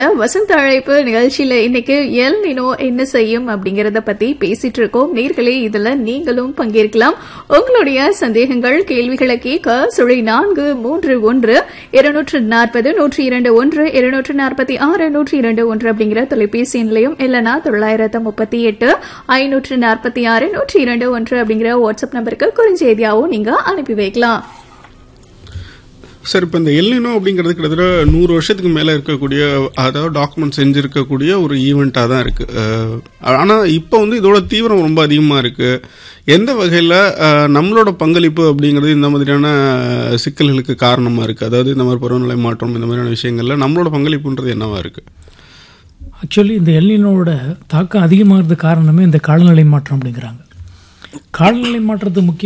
வசந்த அழைப்பு நிகழ்ச்சியில இன்னைக்கு எல் நினோ என்ன செய்யும் அப்படிங்கறத பத்தி பேசிட்டு இருக்கோம் நேர்களே இதுல நீங்களும் பங்கேற்கலாம் உங்களுடைய சந்தேகங்கள் கேள்விகளை கேட்க சுழி நான்கு மூன்று ஒன்று இருநூற்று நாற்பது நூற்றி இரண்டு ஒன்று இருநூற்று நாற்பத்தி ஆறு நூற்றி இரண்டு ஒன்று அப்படிங்கிற தொலைபேசி எண்லையும் இல்லைனா தொள்ளாயிரத்து முப்பத்தி எட்டு ஐநூற்று நாற்பத்தி ஆறு நூற்றி இரண்டு ஒன்று அப்படிங்கிற வாட்ஸ்அப் நம்பருக்கு குறுஞ்செய்தியாவும் நீங்க அனுப்பி வைக்கலாம் சார் இப்போ இந்த எல்லினோ அப்படிங்கிறது கிட்டத்தட்ட நூறு வருஷத்துக்கு மேலே இருக்கக்கூடிய அதாவது டாக்குமெண்ட் செஞ்சுருக்கக்கூடிய ஒரு ஈவெண்ட்டாக தான் இருக்குது ஆனால் இப்போ வந்து இதோட தீவிரம் ரொம்ப அதிகமாக இருக்குது எந்த வகையில் நம்மளோட பங்களிப்பு அப்படிங்கிறது இந்த மாதிரியான சிக்கல்களுக்கு காரணமாக இருக்குது அதாவது இந்த மாதிரி பருவநிலை மாற்றம் இந்த மாதிரியான விஷயங்களில் நம்மளோட பங்களிப்புன்றது என்னவா இருக்குது ஆக்சுவலி இந்த எல்லினோட தாக்கம் அதிகமாகிறது காரணமே இந்த காலநிலை மாற்றம் அப்படிங்கிறாங்க காலநிலை மாற்றத்துக்கு முக்கிய